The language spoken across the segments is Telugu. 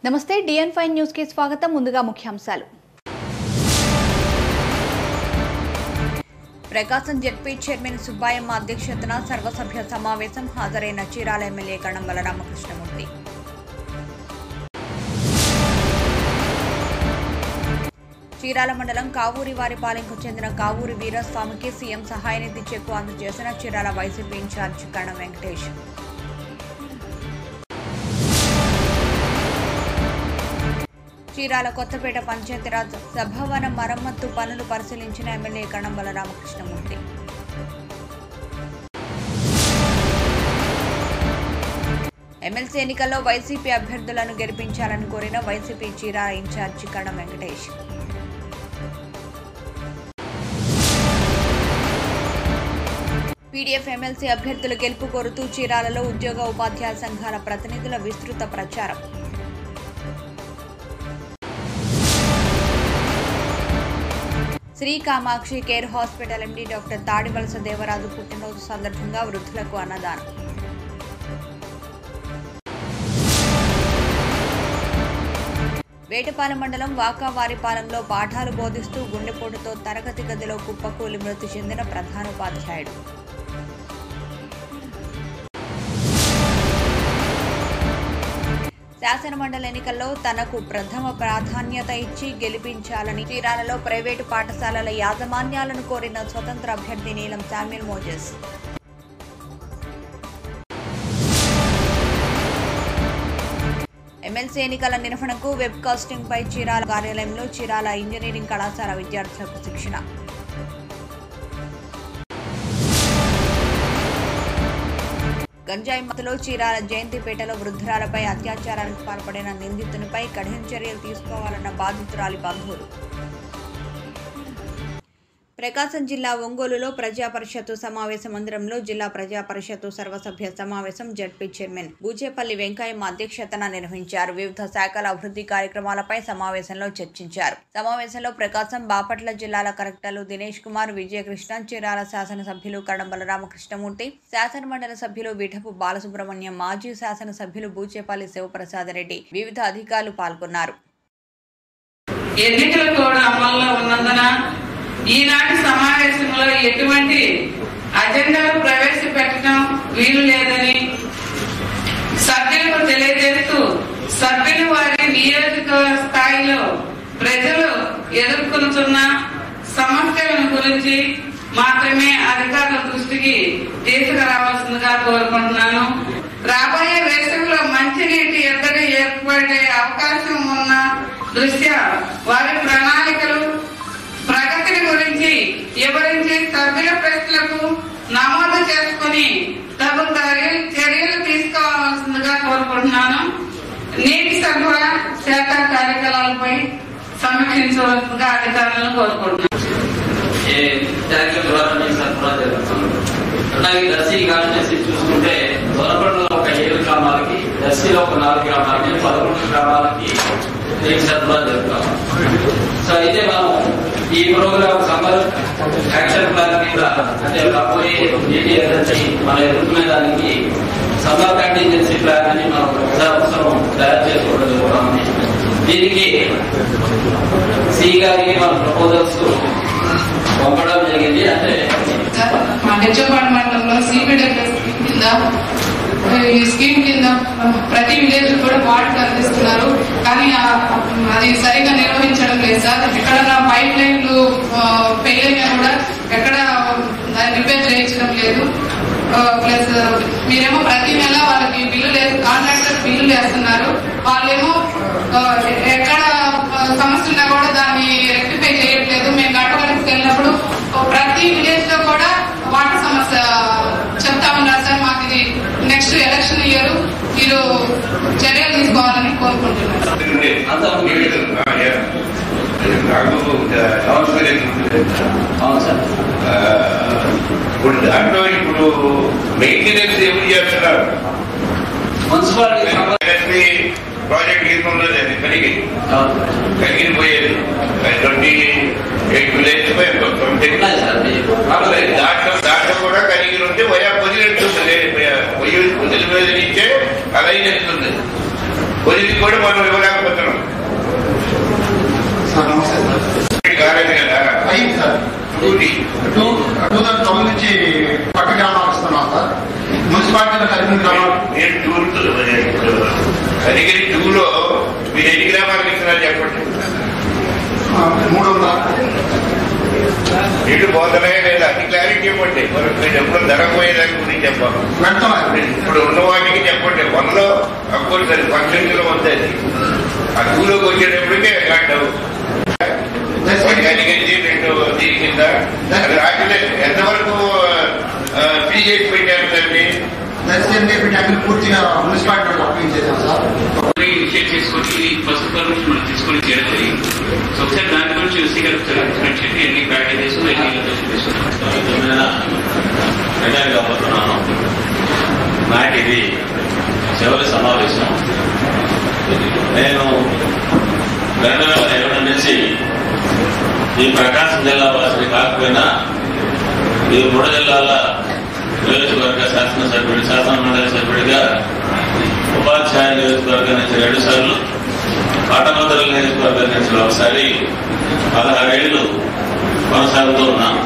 నమస్తే డిఎన్ ఫైవ్ న్యూస్ కి స్వాగతం ముందుగా ముఖ్యాంశాలు ప్రకాశం జెడ్పీ చైర్మన్ సుబ్బాయమ్మ అధ్యక్షతన సర్వసభ్య సమావేశం హాజరైన చీరాల ఎమ్మెల్యే కణం బలరామకృష్ణమూర్తి చీరాల మండలం కావూరి వారిపాలెంకు చెందిన కావూరి వీరస్వామికి సీఎం సహాయ నిధి చెక్కు అందజేసిన చీరాల వైసీపీ ఇన్ఛార్జ్ కణం వెంకటేష్ చీరాల కొత్తపేట పంచాయతీరాజ్ సభావన మరమ్మత్తు పనులు పరిశీలించిన ఎమ్మెల్యే కణం బలరామకృష్ణమూర్తి ఎమ్మెల్సీ ఎన్నికల్లో వైసీపీ అభ్యర్థులను గెలిపించాలని కోరిన వైసీపీ చీరాల ఇన్ఛార్జి కణం వెంకటేష్ పీడీఎఫ్ ఎమ్మెల్సీ అభ్యర్థుల గెలుపు కోరుతూ చీరాలలో ఉద్యోగ ఉపాధ్యాయ సంఘాల ప్రతినిధుల విస్తృత ప్రచారం Shri Kamakshi care hospital MD doctor Tadivalasa Devaraju పుట్టినరోజు సందర్భంగా వృద్ధులకు అన్నదానం వేటపాలెం మండలం వాకావారిపాలెంలో పాఠాలు బోధిస్తూ గుండెపోటుతో తరగతి గదిలో కుప్పకూలి మృతి చెందిన ప్రధానోపాధ్యాయుడు శాసనమండలి ఎన్నికల్లో తనకు ప్రథమ ప్రాధాన్యత ఇచ్చి గెలిపించాలని చీరాలలో ప్రైవేటు పాఠశాలల యాజమాన్యాలను కోరిన స్వతంత్ర అభ్యర్థి నీలం శామ్యుల్ మోజెస్ ఎమ్మెల్సీ ఎన్నికల నిర్వహణకు వెబ్ కాస్టింగ్ పై చీరాల కార్యాలయంలో చీరాల ఇంజనీరింగ్ కళాశాల విద్యార్థులకు శిక్షణ గంజాయి మత్తులో చీరాల జయంతిపేటలో వృద్ధురాలపై అత్యాచారానికి పాల్పడిన నిందితునిపై కఠిన చర్యలు తీసుకోవాలన్న బాధితురాలి బంధువులు ప్రకాశం జిల్లా ఒంగోలులో ప్రజా పరిషత్తు సమావేశ మందిరంలో జిల్లా ప్రజా పరిషత్తు సర్వసభ్య సమావేశం జడ్పీ చైర్మన్ బూచేపల్లి వెంకయ్యమ్మ అధ్యక్షతన నిర్వహించారు వివిధ శాఖల అభివృద్ధి కార్యక్రమాలపై సమావేశంలో చర్చించారు సమావేశంలో ప్రకాశం బాపట్ల జిల్లాల కలెక్టర్లు దినేష్ కుమార్ విజయకృష్ణ చీరాల శాసనసభ్యులు కడం బలరామకృష్ణమూర్తి శాసనమండలి సభ్యులు విఠపు బాలసుబ్రహ్మణ్యం మాజీ శాసనసభ్యులు బూచేపల్లి శివప్రసాదరెడ్డి వివిధ అధికారులు పాల్గొన్నారు ఎన్నికలు కూడా అమల్లో ఉన్నందున ఈనాటి సమావేశంలో ఎటువంటి అజెండాలు ప్రవేశపెట్టడం వీలు లేదని సభ్యులకు తెలియజేస్తూ సభ్యులు వారి నియోజకవర్గ స్థాయిలో ప్రజలు ఎదుర్కొంటున్న సమస్యలను గురించి మాత్రమే అధికారుల దృష్టికి తీసుకురావాల్సిందిగా కోరుకుంటున్నాను రాబోయే వేసవిలో మంచినీటి ఎద్దడి ఏర్పడే అవకాశం ఉన్న దృష్ట్యా వారి ప్రణాళికలు ప్రగతిని గురించి వివరించి సభ్యుల ప్రశ్నలకు నమోదు చేసుకుని తగు చర్య- చర్యలు తీసుకోవాల్సిందిగా కోరుకుంటున్నాను నీటి సరఫరా శాఖ కార్యకలాపాలపై సమీక్షించవలసిందిగా అధికారులను కోరుకుంటున్నాను ఏ ట్యాంకుల ద్వారా నీరు సరఫరా జరుగుతుంది అలాగే దర్శి కాన్స్టిట్యూన్సీ చూసుకుంటే దొరపడంలో ఒక ఏడు గ్రామాలకి దర్శిలో ఒక నాలుగు గ్రామాలకి పదకొండు గ్రామాలకి నీరు సరఫరా జరుగుతాం సో అయితే మనం ఈ ప్రోగ్రామ్ సమ్మర్ యాక్షన్ ప్లాన్ కింద అంటే రాబోయే నీటి ఎనర్జీ మనం ఎదుర్కొనే దానికి సమ్మర్ కంటింజెన్సీ ప్లాన్ అని మనం ప్రతి సంవత్సరం తయారు చేసుకోవడం జరుగుతుంది దీనికి సి గారికి మన ప్రపోజల్స్ పంపడం జరిగింది అంటే మా హెచ్చపాడు మండలంలో సిబిడబ్ల్యూ స్కీమ్ కింద ఈ స్కీమ్ కింద ప్రతి విలేజ్ కూడా వాటర్ అందిస్తున్నారు కానీ ఆ- అది సరిగా నిర్వహించడం లేదు సార్ ఎక్కడ పైప్ లైన్లు ఫెయిల్ అయినా కూడా ఎక్కడ దాన్ని రిపేర్ చేయించడం లేదు ప్లస్ మీరేమో ప్రతి నెల వాళ్ళకి బిల్లులు వేసి కాంట్రాక్టర్ బిల్లులు వేస్తున్నారు వాళ్ళేమో ఆ, ఎక్కడ ఆ, సమస్య ఉన్నా కూడా దాన్ని రెక్టిఫై చేయట్లేదు మేము గడపడానికి వెళ్ళినప్పుడు ప్రతి విలేజ్ లో కూడా వాటర్ సమస్య చెప్తా ఉన్నారు సార్ మాకు ఇది నెక్స్ట్ ఎలక్షన్ ఇయర్ మీరు చర్యలు తీసుకోవాలని కోరుకుంటున్నాను అంత నాకు అవసరం అవును సార్ ఇప్పుడు దాంట్లో ఇప్పుడు మెయింటెనెన్స్ ఎవరు చేస్తున్నారు మున్సిపాలిటీ సంబంధ- ఇండస్ట్రీ ప్రాజెక్ట్ గీతంలో అది కలిగి అవును. కలిగిపోయేది ట్వంటీ ఎయిట్ విలేజ్ ట్వంటీ ఉన్నాయి సార్ మీరు దాంట్లో దాంట్లో కూడా కలిగి ఉంటే వయా పొదినట్టు పొయ్యి పొదిలి మీద నుంచే అలైనట్టుంది కొద్దిగా కూడా మనం ఇవ్వలేకపోతున్నాం సార్ నమస్తే సార్ కాలేదు కదా అయింది sir duty to two thousand twelve నుంచి పక్క గ్రామాలకు వస్తున్నాం సార్ మున్సిపాలిటీలో కరీంనగర్ గ్రామాలు నేను టూర్ కనిగిరి టూలో మీరు ఎన్ని గ్రామాలకు ఇస్తున్నారు చెప్పండి ఆ, మూడు వందల నీళ్లు పోతలే లేదా అది క్లారిటీ ఇవ్వండి మనకు మీరు ఎప్పుడు ధర పోయేదాని గురించి చెప్పాలి పెడతాం ఇప్పుడు ఉన్న వాటికి చెప్పండి వన్లో అప్పుడు సరే ఫంక్షన్స్ లో వస్తాయి ఆ టూలోకి వచ్చేటప్పటికే కట్టవు కనిగిరి రెండు దీని కింద అది రాజులే ఎంతవరకు ఫ్రీ చేసి పెట్టారు దాన్ని దర్శనం చెప్పి ట్యాంకులు పూర్తిగా మున్సిపాలిటీ వాళ్ళు అప్లై చేశాం సార్ ఇనిషియేట్ చేసుకొని ఫస్ట్ పర్మిషన్ మనం తీసుకొని చేయడం జరిగింది సో ఒకసారి దాని గురించి ఎక్స్ప్లెయిన్ చేయండి ఎన్ని ప్యాకేజెస్ ఎన్ని నిజమైన రిటైర్ కాబోతున్నాను నాకు ఇది చివరి సమావేశం నేను రెండు వేల ఇరవై నుంచి ఈ ప్రకాశం జిల్లా వాసిని కాకపోయినా ఈ మూడు జిల్లాల నియోజకవర్గ శాసనసభ్యుడు శాసన మండలి సభ్యుడిగా ఉపాధ్యాయ నియోజకవర్గం నుంచి రెండు సార్లు పట్టభద్రుల నియోజకవర్గం నుంచి ఒకసారి పదహారేళ్లు కొనసాగుతూ ఉన్నాం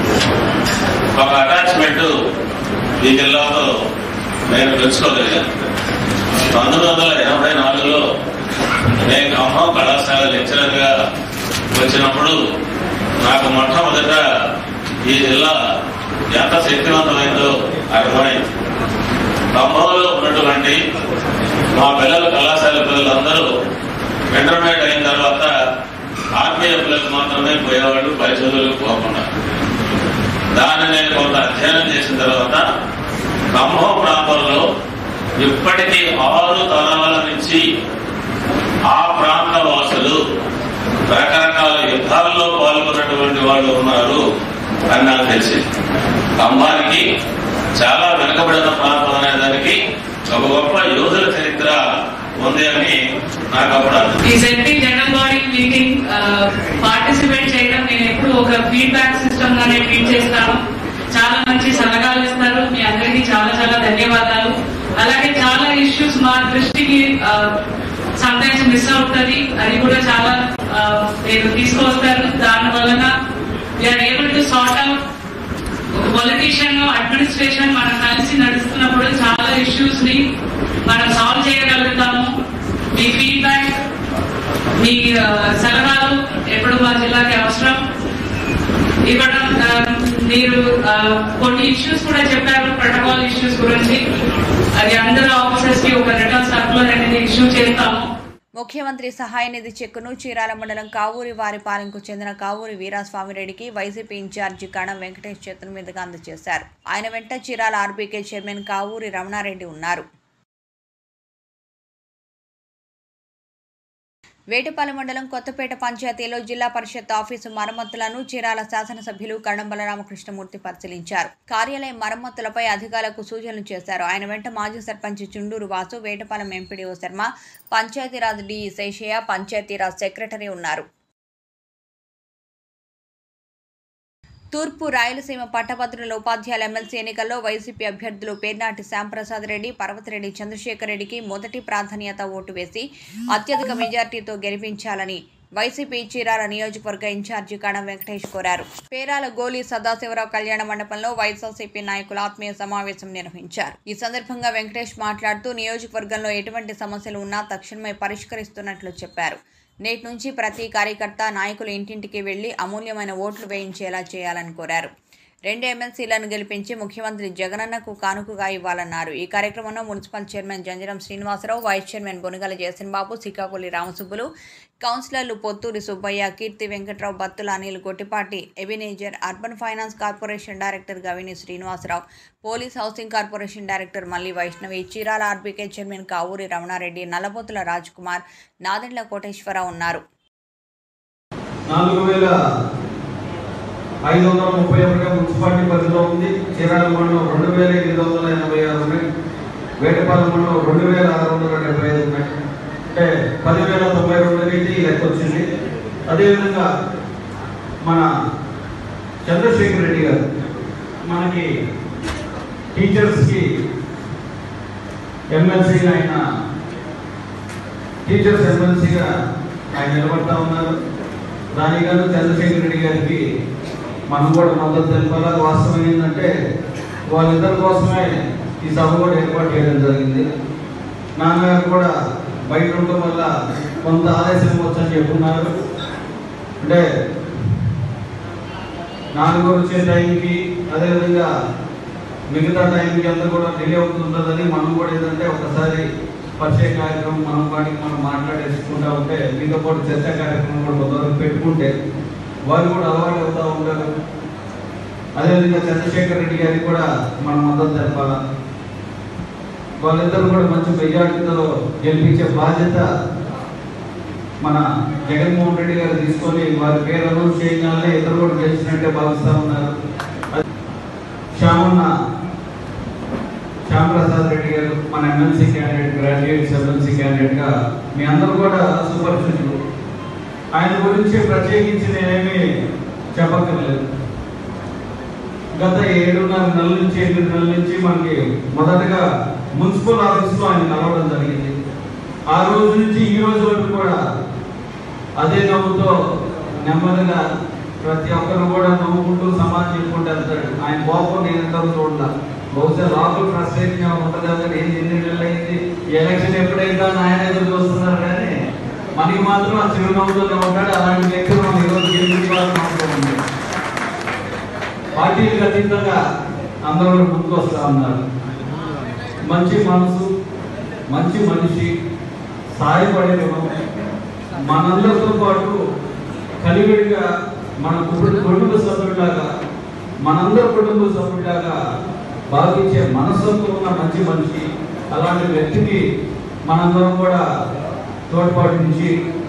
ఒక అటాచ్మెంట్ ఈ జిల్లాతో నేను పెంచుకోగలిగాను పంతొమ్మిది వందల ఎనభై నాలుగులో నేను ఖమ్మం కళాశాల లెక్చరర్ గా వచ్చినప్పుడు నాకు మొట్టమొదట ఈ జిల్లా ఎంత శక్తివంతమైందో అర్థమైంది ఖమ్మంలో ఉన్నటువంటి మా పిల్లల కళాశాల పిల్లలందరూ ఇంటర్మీడియట్ అయిన తర్వాత ఆర్మీఎఫ్లకు మాత్రమే పోయేవాళ్ళు పరిశోధనలకు పోకుండా దాన్ని నేను కొంత అధ్యయనం చేసిన తర్వాత ఖమ్మం ప్రాంతంలో ఇప్పటికీ ఆరు తరాల నుంచి ఆ ప్రాంత వాసులు రకరకాల యుద్ధాల్లో పాల్గొన్నటువంటి వాళ్ళు ఉన్నారు అని నాకు తెలిసింది ఖమ్మానికి చాలా వెనుకబడిన ప్రాంతం అనే దానికి ఒక గొప్ప యోధుల చరిత్ర ఉంది అని నాకు అప్పుడు అర్థం ఈ ZP general body meeting participate చేయడం నేను ఎప్పుడు ఒక ఫీడ్బ్యాక్ సిస్టమ్ గానే ట్రీట్ చేస్తాను చాలా మంచి సలహాలు ఇస్తారు మీ అందరికీ చాలా చాలా ధన్యవాదాలు అలాగే చాలా ఇష్యూస్ మా దృష్టికి సమ్ టైమ్స్ మిస్ అవుతుంది అది కూడా చాలా ఆ, మీరు తీసుకొస్తారు దాని వలన we are able to sort out ఒక పొలిటీషియన్ అడ్మినిస్ట్రేషన్ మనం కలిసి నడుస్తున్నప్పుడు చాలా ఇష్యూస్ ని మనం సాల్వ్ చేయగలుగుతాము మీ ఫీడ్బ్యాక్ మీ ఆ, సలహాలు ఎప్పుడు మా జిల్లాకి అవసరం ఇవ్వడం ఆ, మీరు ఆ, కొన్ని ఇష్యూస్ కూడా చెప్పారు ప్రోటోకాల్ ఇష్యూస్ గురించి అది అందరు ఆఫీసర్స్ కి ఒక రిటర్న్ సర్కులర్ అనేది ఇష్యూ చేస్తాము ముఖ్యమంత్రి సహాయ నిధి చెక్కును చీరాల మండలం కావూరి వారిపాలెంకు చెందిన కావూరి వీరాస్వామిరెడ్డికి వైసీపీ ఇన్ఛార్జి కణం వెంకటేష్ చేతుల మీదుగా అందజేశారు ఆయన వెంట చీరాల ఆర్బీకే చైర్మన్ కావూరి రమణారెడ్డి ఉన్నారు వేటపాలెం మండలం కొత్తపేట పంచాయతీలో జిల్లా పరిషత్ ఆఫీసు మరమ్మతులను చీరాల శాసనసభ్యులు కరణం బలరామకృష్ణమూర్తి పరిశీలించారు కార్యాలయం మరమ్మతులపై అధికారులకు సూచనలు చేశారు ఆయన వెంట మాజీ sarpanch Chunduru Vasu Vetapalem MPDO Sharma Panchayatiraj D Seshaiah Panchayatiraj secretary ఉన్నారు తూర్పు రాయలసీమ పట్టభద్రుల ఉపాధ్యాయుల ఎమ్మెల్సీ ఎన్నికల్లో వైసీపీ అభ్యర్థులు పేర్నాటి శ్యాంప్రసాద్ రెడ్డి పర్వతరెడ్డి చంద్రశేఖర్ రెడ్డికి మొదటి ప్రాధాన్యత ఓటు వేసి అత్యధిక మెజార్టీతో గెలిపించాలని వైసీపీ చీరాల నియోజకవర్గ ఇన్ఛార్జి కణం వెంకటేష్ కోరారు పేరాల గోలి సదాశివరావు కళ్యాణ మండపంలో వైఎస్ఆర్సీపీ నాయకుల ఆత్మీయ సమావేశం నిర్వహించారు ఈ సందర్భంగా వెంకటేష్ మాట్లాడుతూ నియోజకవర్గంలో ఎటువంటి సమస్యలు ఉన్నా తక్షణమే పరిష్కరిస్తున్నట్లు చెప్పారు నేటి నుంచి ప్రతి కార్యకర్త నాయకులు ఇంటింటికి వెళ్లి అమూల్యమైన ఓట్లు వేయించేలా చేయాలని కోరారు రెండు ఎమ్మెల్సీలను గెలిపించి ముఖ్యమంత్రి జగనన్నకు కానుకగా ఇవ్వాలన్నారు ఈ కార్యక్రమంలో municipal chairman Janjaram Srinivasarao vice chairman Bonugala Jayasimbabu Srikakuli Ramasubbulu కౌన్సిలర్లు Potturi Subbaiah Keerthi Venkatrao Battula Anil Gottipati Ebenezer urban finance corporation director Gavini Srinivasarao police housing corporation director Malli Vaishnavi Chirala RBK chairman Kavuri Ramanareddy Nallabothula Raj Kumar Nadendla Koteswararao ఉన్నారు నాలుగు వేల ఐదు వందల ముప్పై ఒకటి మున్సిపాలిటీ పరిధిలో ఉంది చీరాల మండలం రెండు వేల ఎనిమిది వందల ఎనభై ఆరు ఉన్నాయి వేటపాలెం మండలం రెండు వేల ఆరు వందల డెబ్బై ఐదు ఉన్నాయి అంటే పదివేల తొంభై రెండు అనేది లెక్క వచ్చింది అదేవిధంగా మన చంద్రశేఖర్ రెడ్డి గారు మనకి టీచర్స్కి ఎమ్మెల్సీ ఆయన టీచర్స్ ఎమ్మెల్సీగా ఆయన నిలబడతా ఉన్నారు దానికి గాను చంద్రశేఖర్ రెడ్డి గారికి మనం కూడా మద్దతు తెలపాలా వాస్తవం ఏంటంటే వాళ్ళిద్దరి కోసమే ఈ సభ కూడా ఏర్పాటు చేయడం జరిగింది నాన్నగారు కూడా బయట ఉండటం వల్ల కొంత ఆలస్యం వచ్చని చెప్పున్నారు అంటే నాలుగు వచ్చే టైంకి అదేవిధంగా మిగతా టైంకి అంతా కూడా డిలే అవుతుంటుందని మనం కూడా ఏంటంటే ఒకసారి పరిచయ కార్యక్రమం మనం వాటికి మనం మాట్లాడేసుకుంటా ఉంటే మీతో పాటు చర్చా కార్యక్రమం కూడా కొంతవరకు పెట్టుకుంటే వారు కూడా అలవాటు అవుతూ ఉంటారు అదేవిధంగా చంద్రశేఖర్ రెడ్డి గారికి కూడా మనం మద్దతు తెలపాలా వాళ్ళిద్దరు కూడా మంచి మెజార్టీతో గెలిపించే బాధ్యత మన జగన్మోహన్ రెడ్డి గారు తీసుకొని వారి పేరు అనౌన్స్ చేయగానే ఇద్దరు కూడా గెలిచినట్టే భావిస్తా ఉన్నారు అది శ్యామన్న శ్యామ్ ప్రసాద్ రెడ్డి గారు మన MLC candidate graduates MLC candidate గా మీ అందరూ కూడా సుపరిచితులు ఆయన గురించి ప్రత్యేకించి నేనేమి చెప్పక్కర్లేదు గత ఏడున్నర నెలల నుంచి ఎనిమిది నెలల నుంచి మనకి మొదటగా మున్సిపల్ ఆఫీస్ లో ఆయన కలవడం జరిగింది ఆ రోజు నుంచి ఈ రోజు వరకు కూడా అదే నవ్వుతో నెమ్మదిగా ప్రతి ఒక్కరు కూడా నవ్వుకుంటూ సమాజం చెప్పుకుంటూ వెళ్తాడు ఆయన కోపం నేను ఎంతవరకు చూడాల బహుశా లోపల ఫ్రస్ట్రేషన్ ఉంటుంది కానీ ఏంది ఎన్ని నెలలు అయింది ఈ ఎలక్షన్ ఎప్పుడైతే ఆయన ఎదురు చూస్తున్నారు కానీ మనకి మాత్రం ఆ చిరునవ్వుతోనే ఉంటాడు అలాంటి వ్యక్తులు మనం ఈరోజు గెలిపించాల్సిన అవసరం ఉంది పార్టీలకు అతీతంగా అందరూ కూడా ముందుకు వస్తా ఉన్నారు మంచి మనసు మంచి మనిషి సాయపడే గుణం మనందరితో పాటు కలివిడిగా మన కుటుంబ కుటుంబ సభ్యులాగా మనందరి కుటుంబ సభ్యులాగా భావించే మనస్సుతో ఉన్న మంచి మనిషి అలాంటి వ్యక్తికి మనందరం కూడా తోడ్పాటించి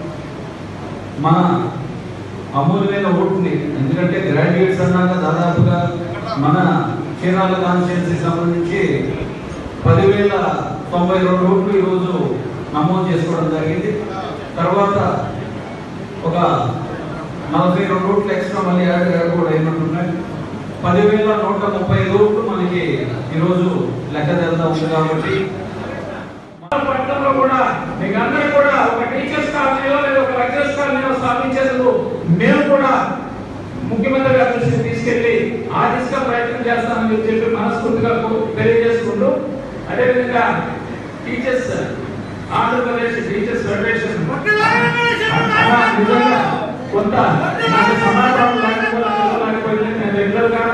మన అమూల్యమైన ఓటుని ఎందుకంటే గ్రాడ్యుయేట్స్ అన్నాక దాదాపుగా మన చీరాల కాన్స్టిట్యున్సీ సంబంధించి పదివేల తొంభై రెండు ఓట్లు ఈరోజు నమోదు చేసుకోవడం జరిగింది తర్వాత ఒక నలభై రెండు ఓట్లు ఎక్స్ట్రా మళ్ళీ యాడ్ యాడ్ కూడా అయినట్టున్నాయి పదివేల నూట ముప్పై ఐదు ఓట్లు మనకి ఈరోజు లెక్క తెలుతా ఉంది కాబట్టి పట్టణంలో కూడా మీకు అందరూ కూడా ఒక టీచర్స్ కాలనీలో లేదా ఒక లెక్చరర్స్ కాలనీలో స్థాపించేందుకు మేము కూడా ముఖ్యమంత్రి గారి దృష్టికి తీసుకెళ్లి ఆ దిశగా ప్రయత్నం చేస్తామని చెప్పి మనస్ఫూర్తిగా కో- తెలియజేసుకుంటూ అదేవిధంగా టీచర్స్ ఆంధ్రప్రదేశ్ టీచర్స్ ఫెడరేషన్ అలా నిజంగా కొంత నాకు సమాధానం లేకపోతే నేను రెగ్యులర్ గా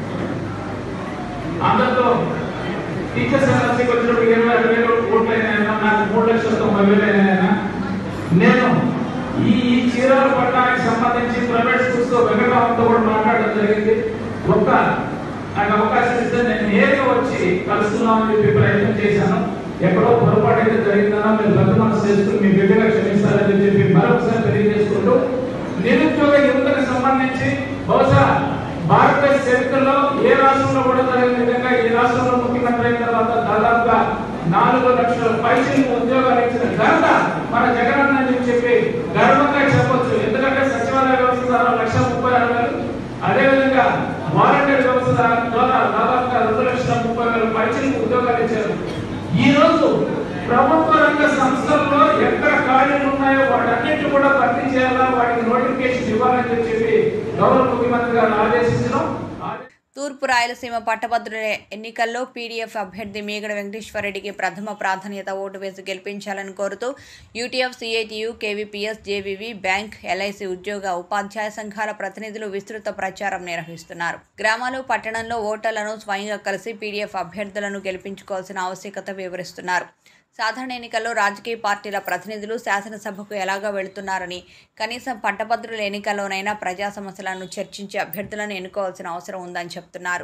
అందరితో టీచర్స్ ఎన్ఆర్సీకి వచ్చినప్పుడు ఇరవై ఐదు వేలు ఓట్లు అయినాయన్నా నాకు మూడు లక్షల తొంభై వేలు అయినాయన్నా నేను ఈ ఈ చీరాల పట్టణానికి సంబంధించి ప్రైవేట్ స్కూల్స్ తో వెంకటరామంతో కూడా మాట్లాడడం జరిగింది ఒక్క నాకు అవకాశం ఇస్తే నేను నేరుగా వచ్చి కలుస్తున్నామని చెప్పి ప్రయత్నం చేశాను ఎక్కడో పొరపాటు అయితే జరిగిందన్నా మీరు పెద్ద మనసు చేసుకుని మీ బిడ్డగా క్షమిస్తారని చెప్పి మరొకసారి తెలియజేసుకుంటూ నిరుద్యోగ యువతకు సంబంధించి బహుశా భారతదేశ చరిత్రలో ఏ రాష్ట్రంలో కూడా జరిగిన విధంగా ఈ రాష్ట్రంలో ముఖ్యమంత్రి అయిన తర్వాత దాదాపుగా నాలుగు లక్షల పైసలు ఉద్యోగాలు ఇచ్చిన ఘనత మన జగనన్న అని చెప్పి గర్వంగా చెప్పొచ్చు ఎందుకంటే సచివాలయ వ్యవస్థ ద్వారా లక్ష ముప్పై ఆరు వేలు అదేవిధంగా వాలంటీర్ వ్యవస్థ ద్వారా దాదాపుగా రెండు లక్షల ముప్పై వేల పైసలు ఉద్యోగాలు ఇచ్చారు ఈ రోజు ప్రభుత్వ రంగ సంస్థల్లో ఎక్కడ ఖాళీలు ఉన్నాయో వాటన్నిటిని కూడా భర్తీ చేయాలా వాటికి నోటిఫికేషన్ ఇవ్వాలని చెప్పి గౌరవ ముఖ్యమంత్రి గారు ఆదేశించడం తూర్పు రాయలసీమ పట్టభద్రుల ఎన్నికల్లో పీడీఎఫ్ అభ్యర్థి మీగడ వెంకటేశ్వరరెడ్డికి ప్రథమ ప్రాధాన్యత ఓటు వేసి గెలిపించాలని కోరుతూ UTF CITU KVPS JVV bank LIC ఉద్యోగ ఉపాధ్యాయ సంఘాల ప్రతినిధులు విస్తృత ప్రచారం నిర్వహిస్తున్నారు గ్రామాలు పట్టణంలో ఓటర్లను స్వయంగా కలిసి పీడీఎఫ్ అభ్యర్థులను గెలిపించుకోవాల్సిన ఆవశ్యకత వివరిస్తున్నారు సాధారణ ఎన్నికల్లో రాజకీయ పార్టీల ప్రతినిధులు శాసనసభకు ఎలాగా వెళుతున్నారని కనీసం పట్టభద్రుల ఎన్నికల్లోనైనా ప్రజా సమస్యలను చర్చించి అభ్యర్థులను ఎన్నుకోవాల్సిన అవసరం ఉందని చెప్తున్నారు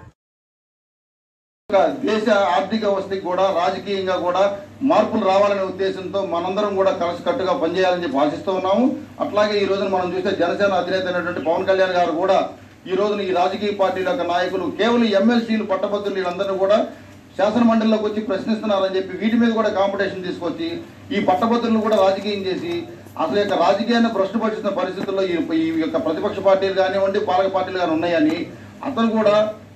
ఒక దేశ ఆర్థిక వ్యవస్థకి కూడా రాజకీయంగా కూడా మార్పులు రావాలనే ఉద్దేశంతో మనందరం కూడా కలిసికట్టుగా పనిచేయాలని చెప్పి ఆశిస్తూ ఉన్నాము అట్లాగే ఈ రోజున మనం చూస్తే జనసేన అధినేత అయినటువంటి పవన్ కళ్యాణ్ గారు కూడా ఈ రోజున ఈ రాజకీయ పార్టీల యొక్క నాయకులు కేవలం ఎమ్మెల్సీలు పట్టభద్రులు వీళ్ళందరూ కూడా శాసన మండలిలోకి వచ్చి ప్రశ్నిస్తున్నారని చెప్పి వీటి మీద కూడా కాంపిటీషన్ తీసుకొచ్చి ఈ పట్టభద్రులు కూడా రాజకీయం చేసి అసలు యొక్క రాజకీయాన్ని భ్రష్టుపరిచిన పరిస్థితుల్లో ఈ ఈ యొక్క ప్రతిపక్ష పార్టీలు కానివ్వండి పాలక పార్టీలు కానీ ఉన్నాయని అతను కూడా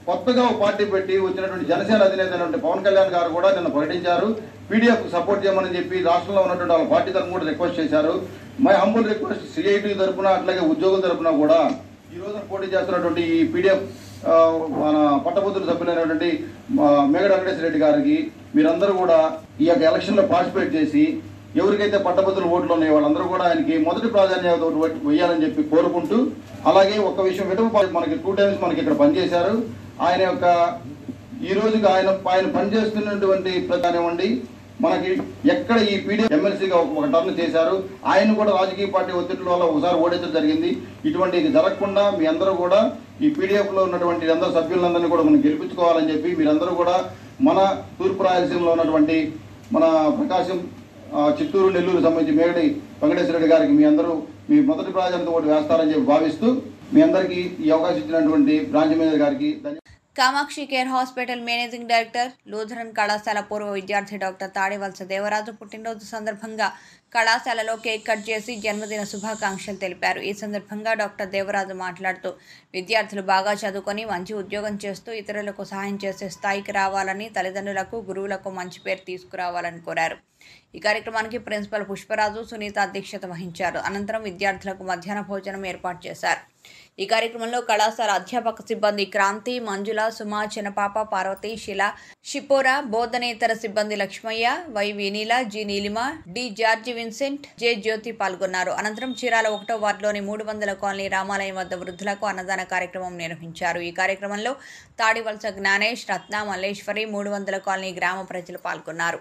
కొత్తగా ఒక పార్టీ పెట్టి వచ్చినటువంటి జనసేన అధినేత అయినటువంటి పవన్ కళ్యాణ్ గారు కూడా నిన్న ప్రకటించారు పీడీఎఫ్ సపోర్ట్ చేయమని చెప్పి రాష్ట్రంలో ఉన్నటువంటి వాళ్ళ పార్టీ తరఫున కూడా రిక్వెస్ట్ చేశారు మై హంబుల్ రిక్వెస్ట్ సిఐటి తరఫున అట్లాగే ఉద్యోగుల తరఫున కూడా ఈ రోజున పోటీ చేస్తున్నటువంటి ఈ పీడిఎఫ్ మన పట్టభద్రుల సభ్యులైనటువంటి ఆ, మేగడ వెంకటేశ్వర రెడ్డి గారికి మీరందరూ కూడా ఈ యొక్క ఎలక్షన్లో పార్టిసిపేట్ చేసి ఎవరికైతే పట్టభద్రుల ఓట్లు ఉన్నాయో వాళ్ళందరూ కూడా ఆయనకి మొదటి ప్రాధాన్యత ఒకటి వేయాలని చెప్పి కోరుకుంటూ అలాగే ఒక విషయం విటమ మనకి టూ టైమ్స్ మనకి ఇక్కడ పనిచేశారు ఆయన యొక్క ఈ రోజుకి ఆయన ఆయన పనిచేస్తున్నటువంటి ప్రధానివ్వండి మనకి ఎక్కడ ఈ పీడిఎఫ్ ఎమ్మెల్సీగా ఒక టర్న్ చేశారు ఆయన కూడా రాజకీయ పార్టీ ఒత్తిడిల వల్ల ఒకసారి ఓడించడం జరిగింది ఇటువంటి ఇది జరగకుండా మీ అందరూ కూడా ఈ పీడిఎఫ్ లో ఉన్నటువంటి అందరు సభ్యులందరినీ కూడా మనం గెలిపించుకోవాలని చెప్పి మీరందరూ కూడా మన తూర్పు రాయలసీమలో ఉన్నటువంటి మన ప్రకాశం ఆ, చిత్తూరు నెల్లూరు సంబంధించి మేగడి వెంకటేశ్వర రెడ్డి గారికి మీ అందరూ మీ మొదటి ప్రాధాన్యత ఓటు వేస్తారని చెప్పి భావిస్తూ మీ అందరికీ ఈ అవకాశం ఇచ్చినటువంటి బ్రాంచ్ మేనేజర్ గారికి ధన్యవాదాలు Kamakshi care hospital managing director Lutheran కళాశాల పూర్వ విద్యార్థి డాక్టర్ తాడివలస దేవరాజు పుట్టినరోజు సందర్భంగా కళాశాలలో కేక్ కట్ చేసి జన్మదిన శుభాకాంక్షలు తెలిపారు ఈ సందర్భంగా డాక్టర్ దేవరాజు మాట్లాడుతూ విద్యార్థులు బాగా చదువుకొని మంచి ఉద్యోగం చేస్తూ ఇతరులకు సహాయం చేసే స్థాయికి రావాలని తల్లిదండ్రులకు గురువులకు మంచి పేరు తీసుకురావాలని కోరారు ఈ కార్యక్రమానికి ప్రిన్సిపల్ పుష్పరాజు సునీత అధ్యక్షత వహించారు అనంతరం విద్యార్థులకు మధ్యాహ్న భోజనం ఏర్పాటు చేశారు ఈ కార్యక్రమంలో కళాశాల అధ్యాపక సిబ్బంది క్రాంతి మంజుల సుమా చిన్నపాప పార్వతి శిల షిపోరా బోధనేతర సిబ్బంది Lakshmaiah Y Vineela G Neelima D George Vincent J Jyothi పాల్గొన్నారు అనంతరం చీరాల ఒకటో వార్డులోని మూడు వందల కాలనీ రామాలయం వద్ద వృద్ధులకు అన్నదాన కార్యక్రమం నిర్వహించారు ఈ కార్యక్రమంలో తాడివలస జ్ఞానేష్ రత్న మల్లేశ్వరి మూడు వందల కాలనీ గ్రామ ప్రజలు పాల్గొన్నారు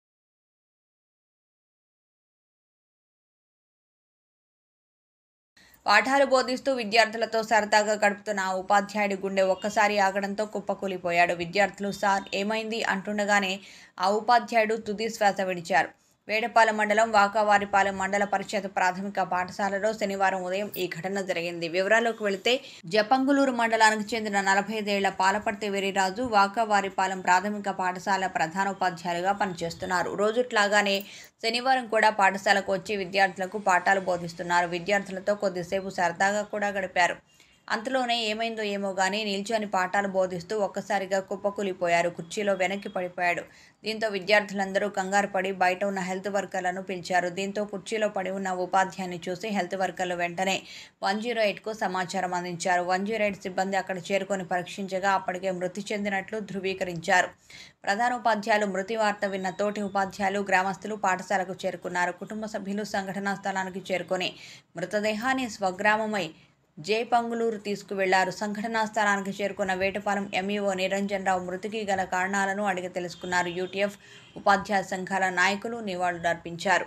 పాఠాలు బోధిస్తూ విద్యార్థులతో సరదాగా గడుపుతున్న ఆ ఉపాధ్యాయుడి గుండె ఒక్కసారి ఆగడంతో కుప్పకూలిపోయాడు విద్యార్థులు సార్ ఏమైంది అంటుండగానే ఆ ఉపాధ్యాయుడు తుది శ్వాస విడిచారు వేడపాలెం మండలం వాకావారిపాలెం మండల పరిషత్ ప్రాథమిక పాఠశాలలో శనివారం ఉదయం ఈ ఘటన జరిగింది వివరాల్లోకి వెళితే జపంగులూరు మండలానికి చెందిన నలభై ఐదేళ్ల పాలపర్తి వీరిరాజు వాకావారిపాలెం ప్రాథమిక పాఠశాల ప్రధానోపాధ్యాయులుగా పనిచేస్తున్నారు రోజుట్లాగానే శనివారం కూడా పాఠశాలకు వచ్చి విద్యార్థులకు పాఠాలు బోధిస్తున్నారు విద్యార్థులతో కొద్దిసేపు సరదాగా కూడా గడిపారు అంతలోనే ఏమైందో ఏమో గానీ నిల్చొని పాఠాలు బోధిస్తూ ఒక్కసారిగా కుప్పకూలిపోయారు కుర్చీలో వెనక్కి పడిపోయాడు దీంతో విద్యార్థులందరూ కంగారు పడి బయట ఉన్న హెల్త్ వర్కర్లను పిలిచారు దీంతో కుర్చీలో పడి ఉన్న ఉపాధ్యాయుని చూసి హెల్త్ వర్కర్లు వెంటనే వన్ జీరో ఎయిట్కు సమాచారం అందించారు వన్ జీరో ఎయిట్ సిబ్బంది అక్కడ చేరుకొని పరీక్షించగా అప్పటికే మృతి చెందినట్లు ధృవీకరించారు ప్రధానోపాధ్యాయులు మృతి వార్త విన్న తోటి ఉపాధ్యాయులు గ్రామస్తులు పాఠశాలకు చేరుకున్నారు కుటుంబ సభ్యులు సంఘటనా స్థలానికి చేరుకొని మృతదేహాన్ని స్వగ్రామమై జే పంగులూరు తీసుకువెళ్లారు సంఘటనా స్థలానికి చేరుకున్న వేటపాలెం ఎంఈఓ నిరంజన్ రావు మృతికి గల కారణాలను అడిగి తెలుసుకున్నారు యూటీఎఫ్ ఉపాధ్యాయ సంఘాల నాయకులు నివాళులర్పించారు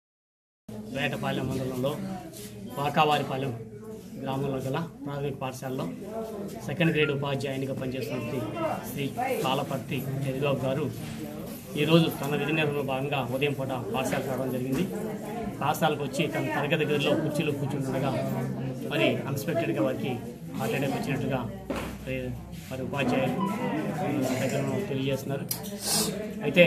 వేటపాలెం మండలంలో వాకావారిపాలెం గ్రామంలో గల ప్రాథమిక పాఠశాలలో సెకండ్ గ్రేడ్ ఉపాధ్యాయునిగా పనిచేస్తున్నటువంటి శ్రీ పాలపర్తి యదిబాబు గారు ఈరోజు తన విధి నిర్వహణలో భాగంగా ఉదయం పూట పాఠశాలకు రావడం జరిగింది పాఠశాలకు వచ్చి తన తరగతి గదిలో కుర్చీలో కూర్చుంటుండగా మరి అన్ఎక్స్పెక్టెడ్గా వారికి హార్ట్ అటాక్ వచ్చినట్టుగా మరి మరి ఉపాధ్యాయులు ఆ, దగ్గర తెలియజేస్తున్నారు అయితే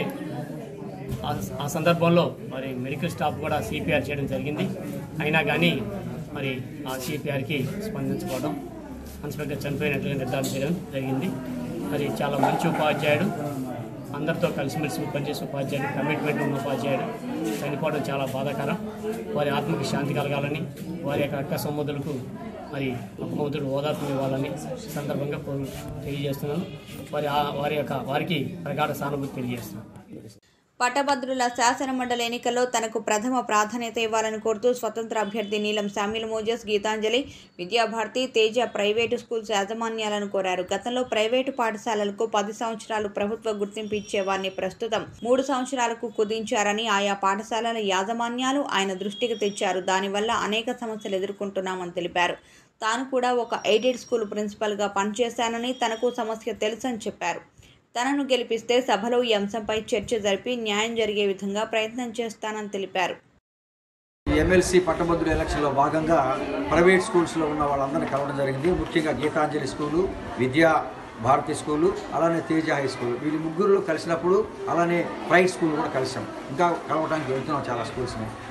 ఆ- ఆ సందర్భంలో మరి మెడికల్ స్టాఫ్ కూడా సిపిఆర్ చేయడం జరిగింది అయినా కానీ మరి ఆ సిపిఆర్కి స్పందించకపోవడం అన్స్పెక్టర్ చనిపోయినట్లుగా నిర్ధారణ చేయడం జరిగింది మరి చాలా మంచి ఉపాధ్యాయుడు అందరితో కలిసిమెలిసి పనిచేసే ఉపాధ్యాయుడు కమిట్మెంట్ ఉన్న ఉపాధ్యాయుడు చనిపోవడం చాలా బాధాకరం వారి ఆత్మకి శాంతి కలగాలని వారి యొక్క అక్క సమ్మతులకు మరి భగవంతుడు ఓదార్పు ఇవ్వాలని సందర్భంగా కోరు- తెలియజేస్తున్నాను వారి ఆ- వారి యొక్క వారికి ప్రగాఢ సానుభూతి తెలియజేస్తున్నాను పట్టభద్రుల శాసన మండలి ఎన్నికల్లో తనకు ప్రథమ ప్రాధాన్యత ఇవ్వాలని కోరుతూ స్వతంత్ర అభ్యర్థి Neelam Samuel Moses Gitanjali Vidyabharati Teja private schools యాజమాన్యాలను కోరారు గతంలో ప్రైవేటు పాఠశాలలకు పది సంవత్సరాలు ప్రభుత్వ గుర్తింపు ఇచ్చేవారిని ప్రస్తుతం మూడు సంవత్సరాలకు కుదించారని ఆయా పాఠశాలల యాజమాన్యాలు ఆయన దృష్టికి తెచ్చారు దానివల్ల అనేక సమస్యలు ఎదుర్కొంటున్నామని తెలిపారు తాను కూడా ఒక ఎయిడెడ్ స్కూల్ ప్రిన్సిపల్గా పనిచేశానని తనకు సమస్య తెలుసని చెప్పారు తనను గెలిపిస్తే సభలో ఈ అంశంపై చర్చ జరిపి న్యాయం జరిగే విధంగా ప్రయత్నం చేస్తానని తెలిపారు ఎమ్మెల్సీ పట్టభద్రుల ఎలక్షన్లో భాగంగా ప్రైవేట్ స్కూల్స్లో ఉన్న వాళ్ళందరినీ కలవడం జరిగింది ముఖ్యంగా గీతాంజలి స్కూలు విద్యా భారతి స్కూలు అలానే తేజ హై స్కూల్ వీళ్ళు ముగ్గురు కలిసినప్పుడు అలానే ప్రైవేట్ స్కూల్ కూడా కలిసాం ఇంకా కలవడానికి వెళ్తున్నాం చాలా స్కూల్స్ని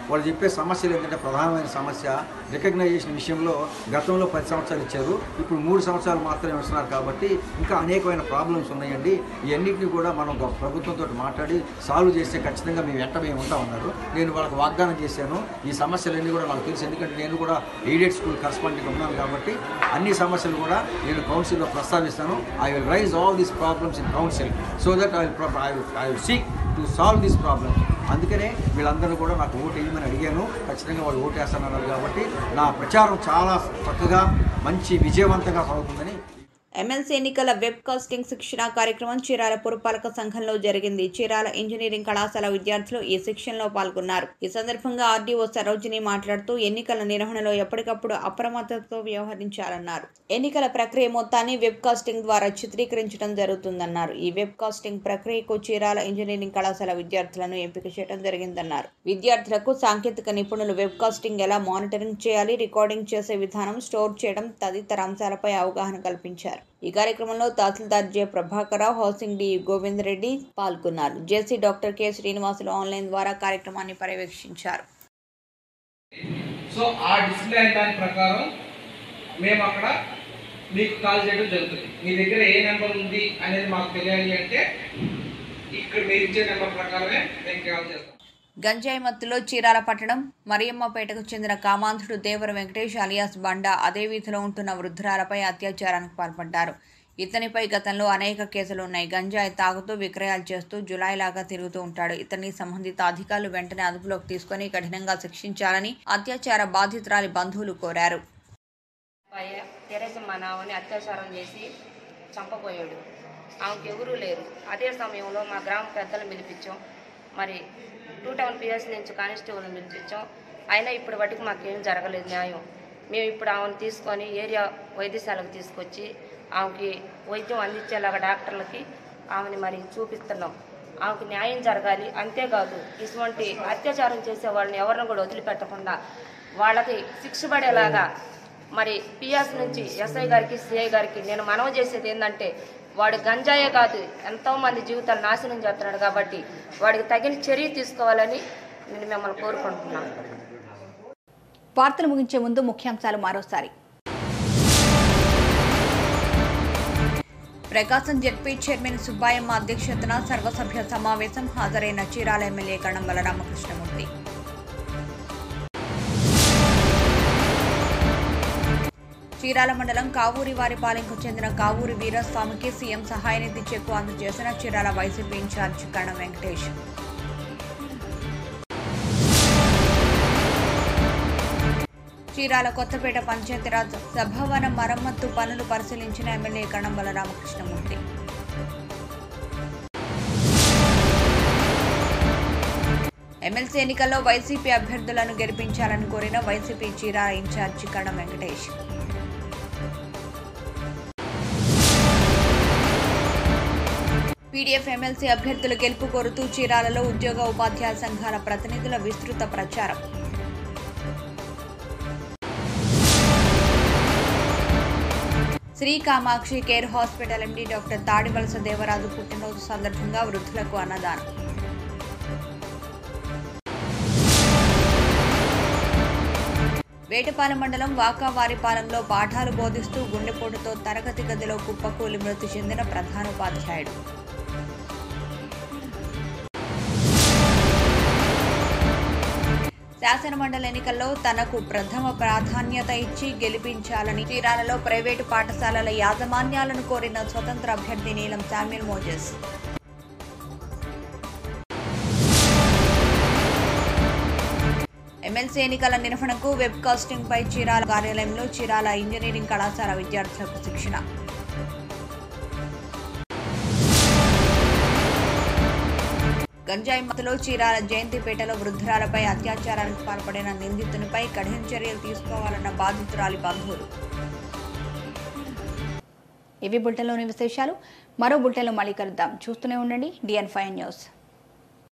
వాళ్ళు చెప్పే సమస్యలు ఏంటంటే ప్రధానమైన సమస్య రికగ్నైజేషన్ విషయంలో గతంలో పది సంవత్సరాలు ఇచ్చారు ఇప్పుడు మూడు సంవత్సరాలు మాత్రమే ఇస్తున్నారు కాబట్టి ఇంకా అనేకమైన ప్రాబ్లమ్స్ ఉన్నాయండి ఇవన్నింటినీ కూడా మనం గొప్ప ప్రభుత్వంతో మాట్లాడి సాల్వ్ చేస్తే ఖచ్చితంగా మేము వెంట మేము ఉంటా ఉన్నారు నేను వాళ్ళకి వాగ్దానం చేశాను ఈ సమస్యలన్నీ కూడా నాకు తెలుసు ఎందుకంటే నేను కూడా ఎయిడెడ్ స్కూల్ కరస్పాండెంట్ ఉన్నాను కాబట్టి అన్ని సమస్యలు కూడా నేను కౌన్సిల్లో ప్రస్తావిస్తాను I will raise all these problems in council so that I will I will seek to solve this problem అందుకనే వీళ్ళందరూ కూడా నాకు ఓటు వేయమని అడిగాను ఖచ్చితంగా వాళ్ళు ఓటు వేస్తానన్నారు కాబట్టి నా ప్రచారం చాలా చక్కగా మంచి విజయవంతంగా సాగుతుందని ఎమ్మెల్సీ ఎన్నికల వెబ్ కాస్టింగ్ శిక్షణ కార్యక్రమం చీరాల పురపాలక సంఘంలో జరిగింది చీరాల ఇంజనీరింగ్ కళాశాల విద్యార్థులు ఈ శిక్షణలో పాల్గొన్నారు ఈ సందర్భంగా ఆర్డీఓ సరోజిని మాట్లాడుతూ ఎన్నికల నిర్వహణలో ఎప్పటికప్పుడు అప్రమత్తతో వ్యవహరించాలన్నారు ఎన్నికల ప్రక్రియ మొత్తాన్ని వెబ్ కాస్టింగ్ ద్వారా చిత్రీకరించడం జరుగుతుందన్నారు ఈ వెబ్ కాస్టింగ్ ప్రక్రియకు చీరాల ఇంజనీరింగ్ కళాశాల విద్యార్థులను ఎంపిక చేయడం జరిగిందన్నారు విద్యార్థులకు సాంకేతిక నిపుణులు వెబ్ కాస్టింగ్ ఎలా మానిటరింగ్ చేయాలి రికార్డింగ్ చేసే విధానం స్టోర్ చేయడం తదితర అంశాలపై అవగాహన కల్పించారు ఈ కార్యక్రమంలో tahsildar J Prabhakararao housing D Govind Reddy పాల్గొన్నారు JC doctor K Srinivasulu online ద్వారా కార్యక్రమాన్ని పర్యవేక్షించారు సో ఆ డిస్ప్లే అయిన దాని ప్రకారం మేము అక్కడ మీకు కాల్ చేయడం జరుగుతుంది మీ దగ్గర ఏ నెంబర్ ఉంది అనేది మాకు తెలియాలి అంటే ఇక్కడ మీరు ఇచ్చే నెంబర్ ప్రకారమే మేము కాల్ చేస్తాం గంజాయి మత్తులో చీరాల పట్టణం మరియమ్మపేటకు చెందిన కామాంధుడు దేవర వెంకటేష్ అలియాస్ బండా అదే వీధిలో ఉంటున్న వృద్ధురాలపై అత్యాచారానికి పాల్పడ్డారు ఇతనిపై గతంలో అనేక కేసులు ఉన్నాయి గంజాయి తాగుతూ విక్రయాలు చేస్తూ జులాయిలాగా తిరుగుతూ ఉంటాడు ఇతన్ని సంబంధిత అధికారులు వెంటనే అదుపులోకి తీసుకొని కఠినంగా శిక్షించాలని అత్యాచార బాధితురాలి బంధువులు కోరారు తెరేస మా నావని అత్యాచారం చేసి చంపబోయాడు ఆమెకు ఎవరూ లేరు అదే సమయంలో మా గ్రామ పెద్దలను పిలిపించాం మరి టూ టౌన్ పిఎస్ నుంచి కానిస్టేబుల్ని పిలిపించాం అయినా ఇప్పుడు వాటికి మాకేం జరగలేదు న్యాయం మేము ఇప్పుడు ఆమెను తీసుకొని ఏరియా వైద్యశాలకు తీసుకొచ్చి ఆమెకి వైద్యం అందించేలాగా డాక్టర్లకి ఆమెని మరి చూపిస్తున్నాం ఆమెకు న్యాయం జరగాలి అంతేకాదు ఇటువంటి అత్యాచారం చేసే వాళ్ళని ఎవరిని కూడా వదిలిపెట్టకుండా వాళ్ళకి శిక్ష పడేలాగా మరి పిఎస్ నుంచి ఎస్ఐ గారికి సిఐ గారికి నేను మనవి చేసేది ఏంటంటే వాడు గంజాయే కాదు ఎంతో మంది జీవితాలు నాశనం చేస్తున్నాడు కాబట్టి వాడికి తగిన చర్య తీసుకోవాలని నేను మిమ్మల్ని కోరుకుంటున్నాను వార్తలు ముగించే ముందు ముఖ్యాంశాలు మరోసారి ప్రకాశం జెడ్పీ చైర్మన్ సుబ్బాయమ్మ అధ్యక్షతన సర్వసభ్య సమావేశం హాజరైన చీరాల ఎమ్మెల్యే కణం బలరామకృష్ణమూర్తి చీరాల మండలం కావూరి వారిపాలెంకు చెందిన కావూరి వీరస్వామికి సీఎం సహాయ నిధి చెక్కు అందజేసిన చీరాల వైసీపీ ఇన్ఛార్జ్ కణం వెంకటేష్ చీరాల కొత్తపేట పంచాయతీరాజ్ సభావన మరమ్మత్తు పనులు పరిశీలించిన ఎమ్మెల్యే కణం బలరామకృష్ణమూర్తి ఎమ్మెల్సీ ఎన్నికల్లో వైసీపీ అభ్యర్థులను గెలిపించాలని కోరిన వైసీపీ చీరాల ఇన్ఛార్జి కణం వెంకటేష్ పీడీఎఫ్ ఎమ్మెల్సీ అభ్యర్థుల గెలుపు కోరుతూ చీరాలలో ఉద్యోగ ఉపాధ్యాయ సంఘాల ప్రతినిధుల విస్తృత ప్రచారం Shri Kamakshi care hospital MD doctor Tadivalasa Devaraju పుట్టినరోజు సందర్భంగా వృద్ధులకు అన్నదానం వేటపాలెం మండలం వాకావారిపాలెంలో పాఠాలు బోధిస్తూ గుండెపోటుతో తరగతి గదిలో కుప్పకూలి మృతి చెందిన ప్రధానోపాధ్యాయుడు శాసనమండలి ఎన్నికల్లో తనకు ప్రథమ ప్రాధాన్యత ఇచ్చి గెలిపించాలని చీరాలలో ప్రైవేటు పాఠశాలల యాజమాన్యాలను కోరిన స్వతంత్ర అభ్యర్థి నీలం శామ్యుల్ మోజెస్ ఎమ్మెల్సీ ఎన్నికల నిర్వహణకు వెబ్ కాస్టింగ్ పై చీరాల కార్యాలయంలో చీరాల ఇంజనీరింగ్ కళాశాల విద్యార్థులకు శిక్షణ గంజాయి మత్తులో చీరాల జయంతిపేటలో వృద్ధురాలపై అత్యాచారానికి పాల్పడిన నిందితునిపై కఠిన చర్యలు తీసుకోవాలన్న బాధితురాలి బంధువులు ఇవి బులెటిన్లోని విశేషాలు మరో బులెటిన్లో మళ్ళీ కలుద్దాం చూస్తూనే ఉండండి డిఎన్ ఫైవ్ న్యూస్